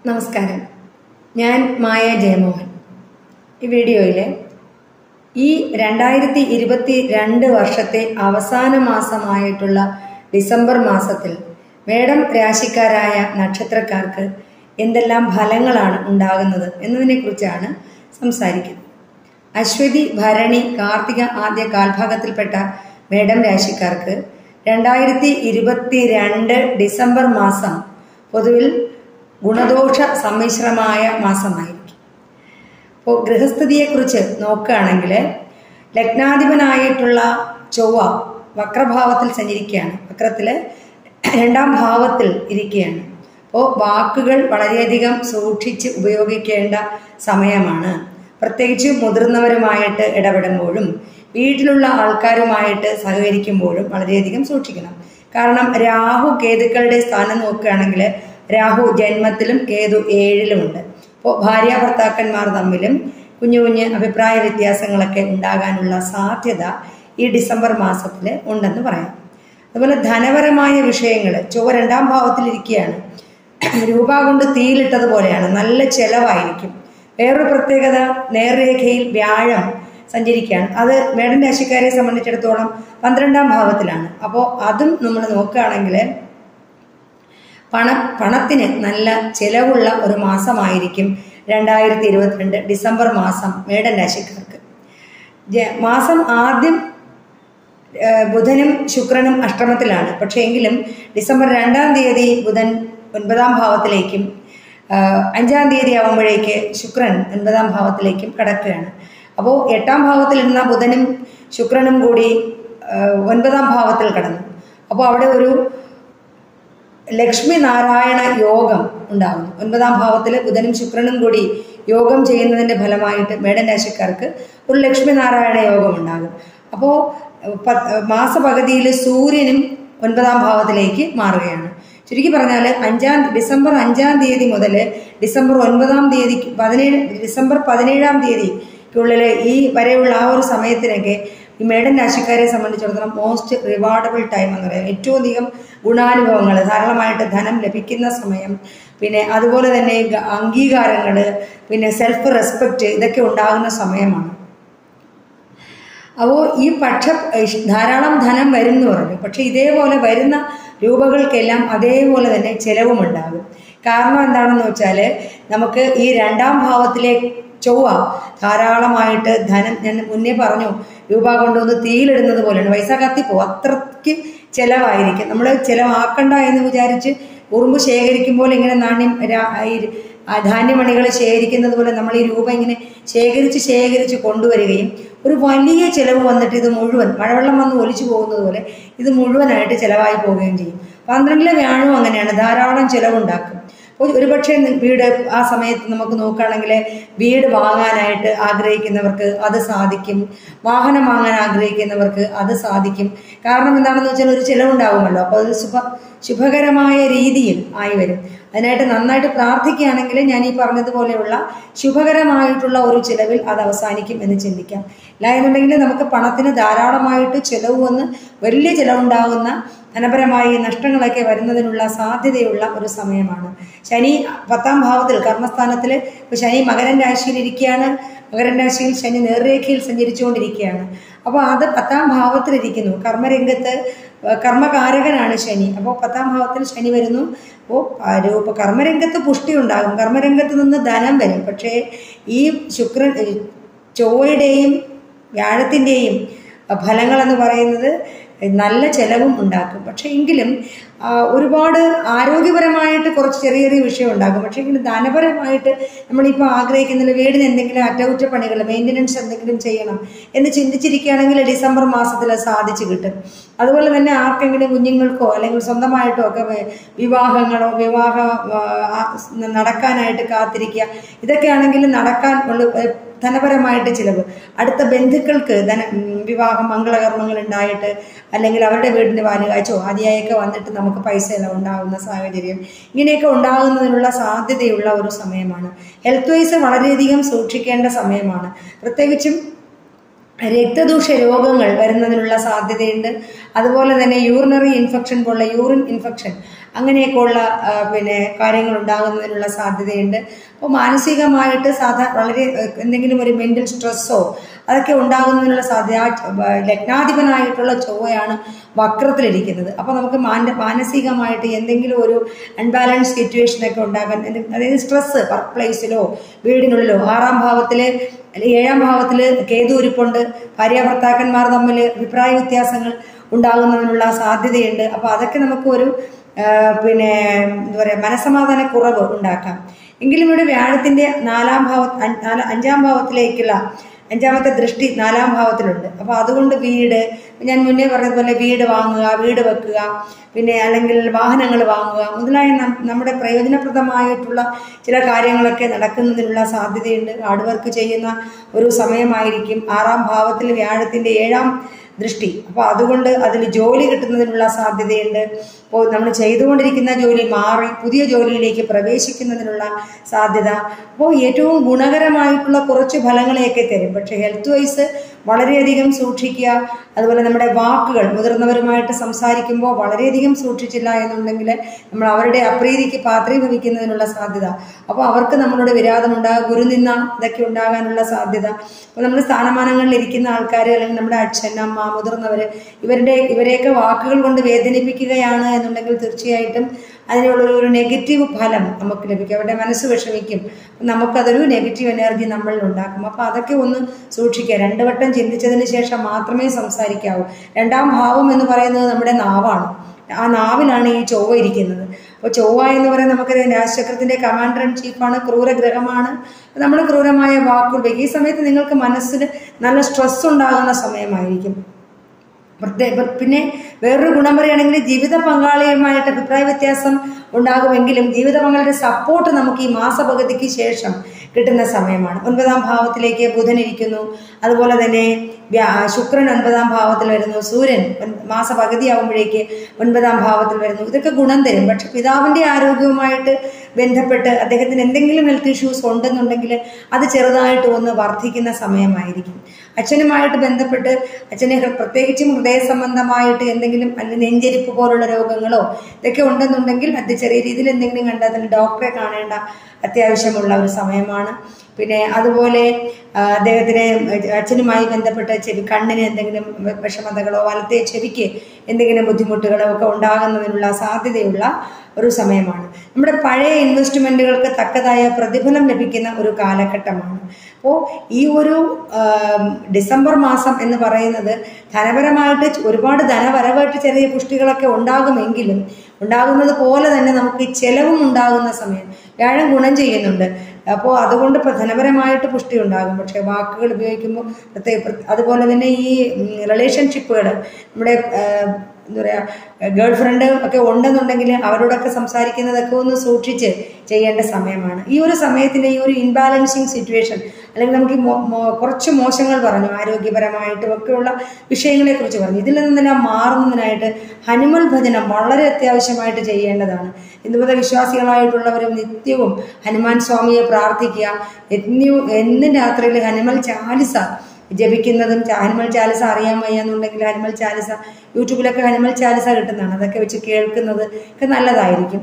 നമസ്കാരം ഞാൻ മായ ജയമോഹൻ ഈ വീഡിയോയിൽ ഈ രണ്ടായിരത്തി ഇരുപത്തി രണ്ട് വർഷത്തെ അവസാന മാസമായിട്ടുള്ള ഡിസംബർ മാസത്തിൽ മേടം രാശിക്കാരായ നക്ഷത്രക്കാർക്ക് എന്തെല്ലാം ഫലങ്ങളാണ് ഉണ്ടാകുന്നത് എന്നതിനെക്കുറിച്ചാണ് സംസാരിക്കുന്നത് അശ്വതി ഭരണി കാർത്തിക ആദ്യ കാൽഭാഗത്തിൽപ്പെട്ട മേടം രാശിക്കാർക്ക് രണ്ടായിരത്തി ഇരുപത്തി രണ്ട് ഡിസംബർ മാസം പൊതുവിൽ ഗുണദോഷ സമ്മിശ്രമായ മാസമായിരിക്കും അപ്പോൾ ഗൃഹസ്ഥിതിയെക്കുറിച്ച് നോക്കുകയാണെങ്കിൽ ലഗ്നാധിപനായിട്ടുള്ള ചൊവ്വ വക്രഭാവത്തിൽ സഞ്ചരിക്കുകയാണ് വക്രത്തിൽ രണ്ടാം ഭാവത്തിൽ ഇരിക്കുകയാണ് അപ്പോൾ വാക്കുകൾ വളരെയധികം സൂക്ഷിച്ച് ഉപയോഗിക്കേണ്ട സമയമാണ് പ്രത്യേകിച്ച് മുതിർന്നവരുമായിട്ട് ഇടപെടുമ്പോഴും വീട്ടിലുള്ള ആൾക്കാരുമായിട്ട് സഹകരിക്കുമ്പോഴും വളരെയധികം സൂക്ഷിക്കണം കാരണം രാഹു കേതുക്കളുടെ സ്ഥാനം നോക്കുകയാണെങ്കിൽ രാഹു ജന്മത്തിലും കേതു ഏഴിലുമുണ്ട് അപ്പോൾ ഭാര്യ ഭർത്താക്കന്മാർ തമ്മിലും കുഞ്ഞു കുഞ്ഞ് അഭിപ്രായ വ്യത്യാസങ്ങളൊക്കെ ഉണ്ടാകാനുള്ള സാധ്യത ഈ ഡിസംബർ മാസത്തിൽ ഉണ്ടെന്ന് പറയാം അതുപോലെ ധനപരമായ വിഷയങ്ങൾ ചൊവ്വ രണ്ടാം ഭാവത്തിലിരിക്കുകയാണ് രൂപ കൊണ്ട് തീയിലിട്ടതുപോലെയാണ് നല്ല ചെലവായിരിക്കും വേറൊരു പ്രത്യേകത നേർരേഖയിൽ വ്യാഴം സഞ്ചരിക്കുകയാണ് അത് മേടൻ രാശിക്കാരെ സംബന്ധിച്ചിടത്തോളം പന്ത്രണ്ടാം ഭാവത്തിലാണ് അപ്പോൾ അതും നമ്മൾ നോക്കുകയാണെങ്കിൽ പണ പണത്തിന് നല്ല ചിലവുള്ള ഒരു മാസമായിരിക്കും രണ്ടായിരത്തി ഇരുപത്തിരണ്ട് ഡിസംബർ മാസം മേടൻ രാശിക്കാർക്ക് മാസം ആദ്യം ബുധനും ശുക്രനും അഷ്ടമത്തിലാണ് പക്ഷേ എങ്കിലും ഡിസംബർ രണ്ടാം തീയതി ബുധൻ ഒൻപതാം ഭാവത്തിലേക്കും അഞ്ചാം തീയതി ആകുമ്പോഴേക്ക് ശുക്രൻ ഒൻപതാം ഭാവത്തിലേക്കും കടക്കുകയാണ് അപ്പോൾ എട്ടാം ഭാവത്തിൽ ഇരുന്ന ബുധനും ശുക്രനും കൂടി ഒൻപതാം ഭാവത്തിൽ കടന്നു അപ്പോൾ അവിടെ ഒരു ലക്ഷ്മി നാരായണ യോഗം ഉണ്ടാകുന്നു ഒൻപതാം ഭാവത്തിൽ ബുധനും ശുക്രനും കൂടി യോഗം ചെയ്യുന്നതിൻ്റെ ഫലമായിട്ട് മേടൻ രാശിക്കാർക്ക് ഒരു ലക്ഷ്മി നാരായണ യോഗം ഉണ്ടാകും അപ്പോൾ മാസപകുതിയിൽ സൂര്യനും ഒൻപതാം ഭാവത്തിലേക്ക് മാറുകയാണ് ചുരുക്കി പറഞ്ഞാൽ അഞ്ചാം ഡിസംബർ അഞ്ചാം തീയതി മുതൽ ഡിസംബർ ഒൻപതാം തീയതി പതിനേഴ് ഡിസംബർ പതിനേഴാം തീയതിക്കുള്ളിൽ ഈ വരെയുള്ള ആ ഒരു സമയത്തിനൊക്കെ ഈ മേടൻ രാശിക്കാരെ സംബന്ധിച്ചിടത്തോളം മോസ്റ്റ് റിവാർഡബിൾ ടൈം എന്ന് പറയാം ഏറ്റവും അധികം ഗുണാനുഭവങ്ങൾ ധാരാളമായിട്ട് ധനം ലഭിക്കുന്ന സമയം പിന്നെ അതുപോലെ തന്നെ അംഗീകാരങ്ങൾ പിന്നെ സെൽഫ് റെസ്പെക്റ്റ് ഇതൊക്കെ ഉണ്ടാകുന്ന സമയമാണ് അപ്പോൾ ഈ പക്ഷ ധാരാളം ധനം വരും എന്ന് പറഞ്ഞു പക്ഷെ ഇതേപോലെ വരുന്ന രൂപകൾക്കെല്ലാം അതേപോലെ തന്നെ ചിലവുമുണ്ടാകും കാരണം എന്താണെന്ന് വെച്ചാൽ നമുക്ക് ഈ രണ്ടാം ഭാവത്തിലെ ചൊവ്വ ധാരാളമായിട്ട് ധനം ഞാൻ മുന്നേ പറഞ്ഞു രൂപ കൊണ്ടുവന്ന് തീയിലിടുന്നത് പോലെയാണ് പൈസ കത്തിപ്പോ അത്രയ്ക്ക് ചിലവായിരിക്കും നമ്മൾ ചിലവാക്കണ്ട എന്ന് വിചാരിച്ച് ഉറുമ്പ് ശേഖരിക്കുമ്പോൾ ഇങ്ങനെ നാണ്യം ധാന്യമണികൾ ശേഖരിക്കുന്നത് പോലെ നമ്മൾ ഈ രൂപ ഇങ്ങനെ ശേഖരിച്ച് ശേഖരിച്ച് കൊണ്ടുവരികയും ഒരു വലിയ ചിലവ് വന്നിട്ട് ഇത് മുഴുവൻ മഴവെള്ളം വന്ന് ഒലിച്ചു പോകുന്നത് പോലെ ഇത് മുഴുവനായിട്ട് ചിലവായി പോവുകയും ചെയ്യും പന്ത്രണ്ടിലെ വ്യാഴവും അങ്ങനെയാണ് ധാരാളം ചിലവുണ്ടാക്കും ഒരുപക്ഷെ വീട് ആ സമയത്ത് നമുക്ക് നോക്കുകയാണെങ്കിൽ വീട് വാങ്ങാനായിട്ട് ആഗ്രഹിക്കുന്നവർക്ക് അത് സാധിക്കും വാഹനം വാങ്ങാൻ ആഗ്രഹിക്കുന്നവർക്ക് അത് സാധിക്കും കാരണം എന്താണെന്ന് വെച്ചാൽ ഒരു ചിലവുണ്ടാകുമല്ലോ അപ്പോൾ അത് ശുഭ ശുഭകരമായ രീതിയിൽ ആയി വരും അതിനായിട്ട് നന്നായിട്ട് പ്രാർത്ഥിക്കുകയാണെങ്കിൽ ഞാൻ ഈ പറഞ്ഞതുപോലെയുള്ള ശുഭകരമായിട്ടുള്ള ഒരു ചിലവിൽ അത് അവസാനിക്കും എന്ന് ചിന്തിക്കാം ഇല്ല എന്നുണ്ടെങ്കിൽ നമുക്ക് പണത്തിന് ധാരാളമായിട്ട് ചിലവ് വന്ന് വലിയ ചിലവുണ്ടാകുന്ന ധനപരമായി നഷ്ടങ്ങളൊക്കെ വരുന്നതിനുള്ള സാധ്യതയുള്ള ഒരു സമയമാണ് ശനി പത്താം ഭാവത്തിൽ കർമ്മസ്ഥാനത്തിൽ ഇപ്പോൾ ശനി മകരൻ രാശിയിൽ ഇരിക്കുകയാണ് മകരൻ രാശിയിൽ ശനി നേർരേഖയിൽ സഞ്ചരിച്ചുകൊണ്ടിരിക്കുകയാണ് അപ്പോൾ അത് പത്താം ഭാവത്തിലിരിക്കുന്നു കർമ്മരംഗത്ത് കർമ്മകാരകനാണ് ശനി അപ്പോൾ പത്താം ഭാവത്തിൽ ശനി വരുന്നു അപ്പോൾ ഇപ്പോൾ കർമ്മരംഗത്ത് പുഷ്ടി ഉണ്ടാകും കർമ്മരംഗത്ത് നിന്ന് ധനം വരും പക്ഷേ ഈ ശുക്രൻ ചൊവ്വയുടെയും വ്യാഴത്തിൻ്റെയും ഫലങ്ങളെന്ന് പറയുന്നത് നല്ല ചിലവും ഉണ്ടാക്കും പക്ഷേ എങ്കിലും ഒരുപാട് ആരോഗ്യപരമായിട്ട് കുറച്ച് ചെറിയ ചെറിയ വിഷയം ഉണ്ടാകും പക്ഷേ എങ്കിലും ധനപരമായിട്ട് നമ്മളിപ്പോൾ ആഗ്രഹിക്കുന്നില്ല വീടിന് എന്തെങ്കിലും അറ്റകുറ്റപ്പണികൾ മെയിൻ്റനൻസ് എന്തെങ്കിലും ചെയ്യണം എന്ന് ചിന്തിച്ചിരിക്കുകയാണെങ്കിൽ ഡിസംബർ മാസത്തിൽ സാധിച്ചു കിട്ടും അതുപോലെ തന്നെ ആർക്കെങ്കിലും കുഞ്ഞുങ്ങൾക്കോ അല്ലെങ്കിൽ സ്വന്തമായിട്ടോ ഒക്കെ വിവാഹങ്ങളോ വിവാഹ നടക്കാനായിട്ട് കാത്തിരിക്കുക ഇതൊക്കെയാണെങ്കിൽ നടക്കാൻ ഉള്ള ധനപരമായിട്ട് ചിലവ് അടുത്ത ബന്ധുക്കൾക്ക് ധന വിവാഹ മംഗളകർമ്മങ്ങൾ ഉണ്ടായിട്ട് അല്ലെങ്കിൽ അവരുടെ വീടിൻ്റെ വാലുകാഴ്ചയോ ആദ്യമായൊക്കെ വന്നിട്ട് നമുക്ക് പൈസ എല്ലാം ഉണ്ടാകുന്ന സാഹചര്യം ഇങ്ങനെയൊക്കെ ഉണ്ടാകുന്നതിനുള്ള സാധ്യതയുള്ള ഒരു സമയമാണ് ഹെൽത്ത് വൈസ് വളരെയധികം സൂക്ഷിക്കേണ്ട സമയമാണ് പ്രത്യേകിച്ചും രക്തദൂഷ രോഗങ്ങൾ വരുന്നതിനുള്ള സാധ്യതയുണ്ട് അതുപോലെ തന്നെ യൂറിനറി ഇൻഫെക്ഷൻ പോലുള്ള യൂറിൻ ഇൻഫെക്ഷൻ അങ്ങനെയൊക്കെയുള്ള ആ, പിന്നെ കാര്യങ്ങൾ ഉണ്ടാകുന്നതിനുള്ള സാധ്യതയുണ്ട് അപ്പോൾ മാനസികമായിട്ട് സാധാ വളരെ ഏഹ്, എന്തെങ്കിലും ഒരു മെൻ്റൽ സ്ട്രെസ്സോ അതൊക്കെ ഉണ്ടാകുന്നതിനുള്ള സാധ്യത ആ ച- വ- ലഗ്നാധിപനായിട്ടുള്ള ചൊവ്വയാണ് വക്രത്തിലിരിക്കുന്നത് അപ്പോൾ നമുക്ക് മാന മാനസികമായിട്ട് എന്തെങ്കിലും ഒരു അൺബാലൻസ് സിറ്റുവേഷനൊക്കെ ഉണ്ടാകാൻ എന്തെ- അതായത് സ്ട്രെസ്സ് വർക്ക് പ്ലേസിലോ വീടിനുള്ളിലോ ആറാം ഭാവത്തിൽ അല്ലെങ്കിൽ ഏഴാം ഭാവത്തിൽ കേതു ഇരിപ്പുണ്ട് ഭാര്യാഭർത്താക്കന്മാർ തമ്മിൽ അഭിപ്രായ വ്യത്യാസങ്ങൾ ഉണ്ടാകുന്നതിനുള്ള സാധ്യതയുണ്ട് അപ്പോൾ അതൊക്കെ നമുക്ക് ഒരു ആ, പിന്നെ എന്താ പറയുക മനസമാധാന കുറവ് ഉണ്ടാക്കാം എങ്കിലും ഇവിടെ വ്യാഴത്തിന്റെ നാലാം ഭാവ അഞ്ച്- നാല- അഞ്ചാം ഭാവത്തിലേക്കുള്ള അഞ്ചാമത്തെ ദൃഷ്ടി നാലാം ഭാവത്തിലുണ്ട് അപ്പോൾ അതുകൊണ്ട് വീട് ഞാൻ മുന്നേ പറഞ്ഞതുപോലെ വീട് വാങ്ങുക വീട് വെക്കുക പിന്നെ അല്ലെങ്കിൽ വാഹനങ്ങൾ വാങ്ങുക മുതലായ നം- നമ്മുടെ പ്രയോജനപ്രദമായിട്ടുള്ള ചില കാര്യങ്ങളൊക്കെ നടക്കുന്നതിനുള്ള സാധ്യതയുണ്ട് ഹാർഡ് വർക്ക് ചെയ്യുന്ന ഒരു സമയമായിരിക്കും ആറാം ഭാവത്തിൽ വ്യാഴത്തിന്റെ ഏഴാം ദൃഷ്ടി അപ്പോൾ അതുകൊണ്ട് അതിൽ ജോലി കിട്ടുന്നതിനുള്ള സാധ്യതയുണ്ട് അപ്പോൾ നമ്മൾ ചെയ്തുകൊണ്ടിരിക്കുന്ന ജോലി മാറി പുതിയ ജോലിയിലേക്ക് പ്രവേശിക്കുന്നതിനുള്ള സാധ്യത അപ്പോൾ ഏറ്റവും ഗുണകരമായിട്ടുള്ള കുറച്ച് ഫലങ്ങളെയൊക്കെ തരും പക്ഷേ ഹെൽത്ത് വൈസ് വളരെയധികം സൂക്ഷിക്കുക അതുപോലെ നമ്മുടെ വാക്കുകൾ മുതിർന്നവരുമായിട്ട് സംസാരിക്കുമ്പോൾ വളരെയധികം സൂക്ഷിച്ചില്ല എന്നുണ്ടെങ്കിൽ നമ്മൾ അവരുടെ അപ്രീതിക്ക് പാത്രീഭവിക്കുന്നതിനുള്ള സാധ്യത അപ്പോൾ അവർക്ക് നമ്മളോട് വിരാതമുണ്ടാകുക ഗുരുനിന്ന ഇതൊക്കെ ഉണ്ടാകാനുള്ള സാധ്യത അപ്പോൾ നമ്മൾ സ്ഥാനമാനങ്ങളിൽ ഇരിക്കുന്ന ആൾക്കാർ അല്ലെങ്കിൽ നമ്മുടെ അച്ഛൻ അമ്മ മുതിർന്നവർ ഇവരുടെ ഇവരെയൊക്കെ വാക്കുകൾ കൊണ്ട് വേദനിപ്പിക്കുകയാണ് എന്നുണ്ടെങ്കിൽ തീർച്ചയായിട്ടും അതിനുള്ളൊരു ഒരു നെഗറ്റീവ് ഫലം നമുക്ക് ലഭിക്കും അവരുടെ മനസ്സ് വിഷമിക്കും നമുക്കതൊരു നെഗറ്റീവ് എനർജി നമ്മളിൽ ഉണ്ടാക്കും അപ്പോൾ അതൊക്കെ ഒന്ന് സൂക്ഷിക്കുക രണ്ട് വട്ടം ചിന്തിച്ചതിന് ശേഷം മാത്രമേ സംസാരിക്കാവൂ രണ്ടാം ഭാവം എന്ന് പറയുന്നത് നമ്മുടെ നാവാണ് ആ നാവിലാണ് ഈ ചൊവ്വ ഇരിക്കുന്നത് അപ്പോൾ ചൊവ്വ എന്ന് പറയുന്നത് നമുക്കറിയാം രാജചക്രത്തിന്റെ കമാൻഡർ ഇൻ ചീഫാണ് ക്രൂരഗ്രഹമാണ് നമ്മൾ ക്രൂരമായ വാക്കുകൾ ഉപയോഗിക്കും. ഈ സമയത്ത് നിങ്ങൾക്ക് മനസ്സിന് നല്ല സ്ട്രെസ് ഉണ്ടാകുന്ന സമയമായിരിക്കും പ്രത്യേക പിന്നെ വേറൊരു ഗുണം പറയുകയാണെങ്കിൽ ജീവിത പങ്കാളിയുമായിട്ട് അഭിപ്രായ വ്യത്യാസം ഉണ്ടാകുമെങ്കിലും ജീവിത പങ്കാളിയുടെ സപ്പോർട്ട് നമുക്ക് ഈ മാസപകുതിക്ക് ശേഷം കിട്ടുന്ന സമയമാണ് ഒൻപതാം ഭാവത്തിലേക്ക് ബുധൻ ഇരിക്കുന്നു അതുപോലെ തന്നെ വ്യാ- ശുക്രൻ ഒൻപതാം ഭാവത്തിൽ വരുന്നു സൂര്യൻ ഒൻ- മാസപകുതിയാവുമ്പോഴേക്ക് ഒൻപതാം ഭാവത്തിൽ വരുന്നു ഇതൊക്കെ ഗുണം തരും പക്ഷെ പിതാവിന്റെ ആരോഗ്യവുമായിട്ട് ബന്ധപ്പെട്ട് അദ്ദേഹത്തിന് എന്തെങ്കിലും ഹെൽത്ത് ഇഷ്യൂസ് ഉണ്ടെന്നുണ്ടെങ്കിൽ അത് ചെറുതായിട്ട് ഒന്ന് വർദ്ധിക്കുന്ന സമയമായിരിക്കും അച്ഛനുമായിട്ട് ബന്ധപ്പെട്ട് അച്ഛന് ഹൃ- പ്രത്യേകിച്ചും ഹൃദയ സംബന്ധമായിട്ട് എന്തെങ്കിലും അല്ലെങ്കിൽ നെഞ്ചരിപ്പ് പോലുള്ള രോഗങ്ങളോ ഇതൊക്കെ ഉണ്ടെന്നുണ്ടെങ്കിൽ അത് ചെറിയ രീതിയിൽ എന്തെങ്കിലും കണ്ടാൽ തന്നെ ഡോക്ടറെ കാണേണ്ട അത്യാവശ്യമുള്ള ഒരു സമയമാണ് പിന്നെ അതുപോലെ ആ, അദ്ദേഹത്തിന് അച്ഛനുമായി ബന്ധപ്പെട്ട് ചെവി കണ്ണിന് എന്തെങ്കിലും വി- വിഷമതകളോ വലത്തെ ചെവിക്ക് എന്തെങ്കിലും ബുദ്ധിമുട്ടുകളോ ഒക്കെ ഉണ്ടാകുന്നതിനുള്ള സാധ്യതയുള്ള ഒരു സമയമാണ് നമ്മുടെ പഴയ ഇൻവെസ്റ്റ്മെന്റുകൾക്ക് തക്കതായ പ്രതിഫലം ലഭിക്കുന്ന ഒരു കാലഘട്ടമാണ് അപ്പോൾ ഈ ഒരു ആം, ഡിസംബർ മാസം എന്ന് പറയുന്നത് ധനപരമായിട്ട് ഒരുപാട് ധനവരവായിട്ട് ചെറിയ പുഷ്ടികളൊക്കെ ഉണ്ടാകുമെങ്കിലും ഉണ്ടാകുന്നത് പോലെ തന്നെ നമുക്ക് ചെലവും ഉണ്ടാകുന്ന സമയം വ്യാഴം ഗുണം ചെയ്യുന്നുണ്ട് അപ്പോൾ അതുകൊണ്ട് ഇപ്പം ധനപരമായിട്ട് പുഷ്ടി ഉണ്ടാകും പക്ഷേ വാക്കുകൾ ഉപയോഗിക്കുമ്പോൾ പ്രത്യേക പ്ര- അതുപോലെ തന്നെ ഈ റിലേഷൻഷിപ്പുകൾ നമ്മുടെ ആ, എന്താ പറയുക ഗേൾ ഫ്രണ്ട് ഒക്കെ ഉണ്ടെന്നുണ്ടെങ്കിൽ അവരോടൊക്കെ സംസാരിക്കുന്നതൊക്കെ ഒന്ന് സൂക്ഷിച്ച് ചെയ്യേണ്ട സമയമാണ് ഈ ഒരു സമയത്തിൻ്റെ ഈ ഒരു ഇൻബാലൻസിങ് സിറ്റുവേഷൻ അല്ലെങ്കിൽ നമുക്ക് ഈ മോ- മോ- കുറച്ച് മോശങ്ങൾ പറഞ്ഞു ആരോഗ്യപരമായിട്ടും ഒക്കെയുള്ള വിഷയങ്ങളെ കുറിച്ച് പറഞ്ഞു ഇതിൽ നിന്നെല്ലാം മാറുന്നതിനായിട്ട് ഹനുമൽ ഭജനം വളരെ അത്യാവശ്യമായിട്ട് ചെയ്യേണ്ടതാണ് ഹിന്ദുമത വിശ്വാസികളായിട്ടുള്ളവരും നിത്യവും ഹനുമാൻ സ്വാമിയെ പ്രാർത്ഥിക്കുക എന്നും എന്നും രാത്രിയിൽ ഹനുമൽ ചാലിസ ജപിക്കുന്നതും ചാ- ഹനുമൽ ചാലിസ അറിയാൻ വയ്യാന്നുണ്ടെങ്കിൽ ഹനുമൽ ചാലിസ യൂട്യൂബിലൊക്കെ ഹനുമൽ ചാലിസ കിട്ടുന്നതാണ് അതൊക്കെ വെച്ച് കേൾക്കുന്നത് ഒക്കെ നല്ലതായിരിക്കും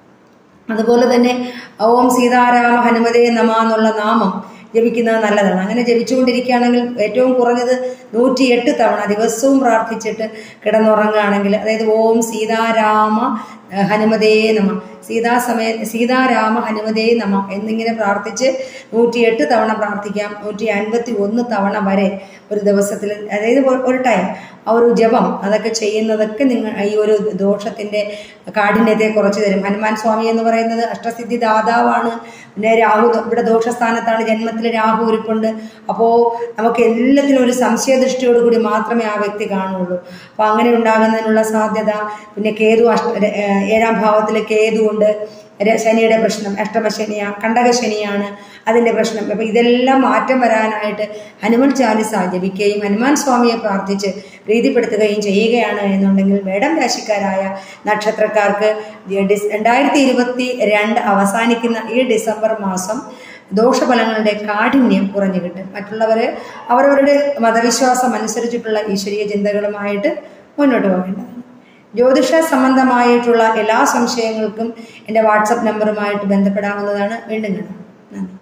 അതുപോലെ തന്നെ ഓം സീതാരാമ ഹനുമതേ നമ എന്നുള്ള നാമം ജപിക്കുന്നത് നല്ലതാണ് അങ്ങനെ ജപിച്ചുകൊണ്ടിരിക്കുകയാണെങ്കിൽ ഏറ്റവും കുറഞ്ഞത് നൂറ്റിയെട്ട് തവണ ദിവസവും പ്രാർത്ഥിച്ചിട്ട് കിടന്നുറങ്ങുകയാണെങ്കിൽ അതായത് ഓം സീതാരാമ ഏഹ്, ഹനുമതേ നമ സീതാസമയ സീതാരാമ ഹനുമതേ നമ എന്നിങ്ങനെ പ്രാർത്ഥിച്ച് നൂറ്റിയെട്ട് തവണ പ്രാർത്ഥിക്കാം നൂറ്റി അൻപത്തി ഒന്ന് തവണ വരെ ഒരു ദിവസത്തിൽ അതായത് ഒരു- ഒരു ടൈം ആ ഒരു ജപം അതൊക്കെ ചെയ്യുന്നതൊക്കെ നിങ്ങൾ ഈ ഒരു ദോഷത്തിന്റെ കാഠിന്യത്തെ കുറച്ച് തരും ഹനുമാൻ സ്വാമി എന്ന് പറയുന്നത് അഷ്ടസിദ്ധി ദാതാവാണ് പിന്നെ രാഹു ദോ- ഇവിടെ ദോഷസ്ഥാനത്താണ് ജന്മത്തിൽ രാഹു ഇരിപ്പുണ്ട് അപ്പോൾ നമുക്ക് എല്ലാത്തിനും ഒരു സംശയദൃഷ്ടിയോടുകൂടി മാത്രമേ ആ വ്യക്തി കാണുള്ളൂ അപ്പോൾ അങ്ങനെ ഉണ്ടാകുന്നതിനുള്ള സാധ്യത പിന്നെ കേതു അഷ്ട ര- ഏഹ് ഏഴാം ഭാവത്തിൽ കേതു ഉണ്ട് ര- ശനിയുടെ പ്രശ്നം അഷ്ടമശനിയാ കണ്ടകശനിയാണ് അതിൻ്റെ പ്രശ്നം അപ്പം ഇതെല്ലാം മാറ്റം വരാനായിട്ട് ഹനുമാൻ ചാലിസ ജപിക്കുകയും ഹനുമാൻ സ്വാമിയെ പ്രാർത്ഥിച്ച് പ്രീതിപ്പെടുത്തുകയും ചെയ്യുകയാണ് എന്നുണ്ടെങ്കിൽ മേടം രാശിക്കാരായ നക്ഷത്രക്കാർക്ക് ഈ ഡിസ് രണ്ടായിരത്തി ഇരുപത്തി രണ്ട് അവസാനിക്കുന്ന ഈ ഡിസംബർ മാസം ദോഷഫലങ്ങളുടെ കാഠിന്യം കുറഞ്ഞു കിട്ടും മറ്റുള്ളവർ അവരവരുടെ മതവിശ്വാസം അനുസരിച്ചിട്ടുള്ള ഈശ്വരീയ ചിന്തകളുമായിട്ട് മുന്നോട്ട് പോകേണ്ടതാണ് ജ്യോതിഷ സംബന്ധമായിട്ടുള്ള എല്ലാ സംശയങ്ങൾക്കും എൻ്റെ വാട്സപ്പ് നമ്പറുമായിട്ട് ബന്ധപ്പെടാവുന്നതാണ് വീണ്ടും കാണാം നന്ദി